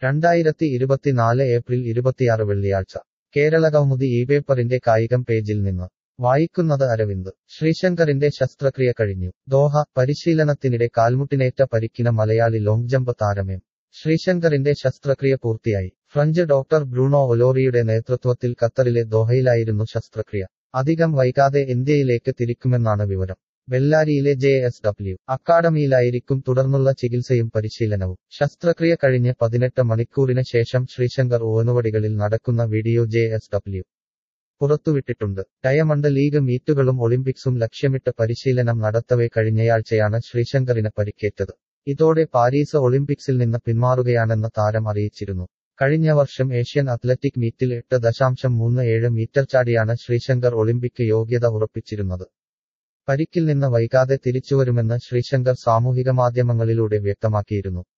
രണ്ടായിരത്തി ഇരുപത്തിനാല് ഏപ്രിൽ ഇരുപത്തിയാറ് വെള്ളിയാഴ്ച കേരള കൗമുദി ഈ പേപ്പറിന്റെ കായികം പേജിൽ നിന്ന് വായിക്കുന്നത് അരവിന്ദ് ശ്രീശങ്കറിന്റെ ശസ്ത്രക്രിയ കഴിഞ്ഞു ദോഹ പരിശീലനത്തിനിടെ കാൽമുട്ടിനേറ്റ പരിക്കിന മലയാളി ലോങ് ജമ്പ് താരമേം ശ്രീശങ്കറിന്റെ ശസ്ത്രക്രിയ പൂർത്തിയായി ഫ്രഞ്ച് ഡോക്ടർ ബ്രൂണോ ഒലോറിയുടെ നേതൃത്വത്തിൽ ഖത്തറിലെ ദോഹയിലായിരുന്നു ശസ്ത്രക്രിയ അധികം വൈകാതെ ഇന്ത്യയിലേക്ക് തിരിക്കുമെന്നാണ് വിവരം ബെല്ലാരിയിലെ ജെ എസ് ഡബ്ല്യു അക്കാഡമിയിലായിരിക്കും തുടർന്നുള്ള ചികിത്സയും പരിശീലനവും ശസ്ത്രക്രിയ കഴിഞ്ഞ് പതിനെട്ട് മണിക്കൂറിന് ശേഷം ശ്രീശങ്കർ ഓനുവടികളിൽ നടക്കുന്ന വീഡിയോ ജെ എസ് ഡബ്ല്യു പുറത്തുവിട്ടിട്ടുണ്ട് ഡയമണ്ട് ലീഗ് മീറ്റുകളും ഒളിമ്പിക്സും ലക്ഷ്യമിട്ട് പരിശീലനം നടത്തവേ കഴിഞ്ഞയാഴ്ചയാണ് ശ്രീശങ്കറിന് പരിക്കേറ്റത് ഇതോടെ പാരീസ് ഒളിമ്പിക്സിൽ നിന്ന് പിന്മാറുകയാണെന്ന് താരം അറിയിച്ചിരുന്നു കഴിഞ്ഞ വർഷം ഏഷ്യൻ അത്ലറ്റിക് മീറ്റിൽ എട്ട് ദശാംശം മൂന്ന് ഏഴ് മീറ്റർ ചാടിയാണ് ശ്രീശങ്കർ ഒളിമ്പിക് യോഗ്യത ഉറപ്പിച്ചിരുന്നത് പരിക്കിൽ നിന്ന് വൈകാതെ തിരിച്ചുവരുമെന്ന് ശ്രീശങ്കർ സാമൂഹിക മാധ്യമങ്ങളിലൂടെ വ്യക്തമാക്കിയിരുന്നു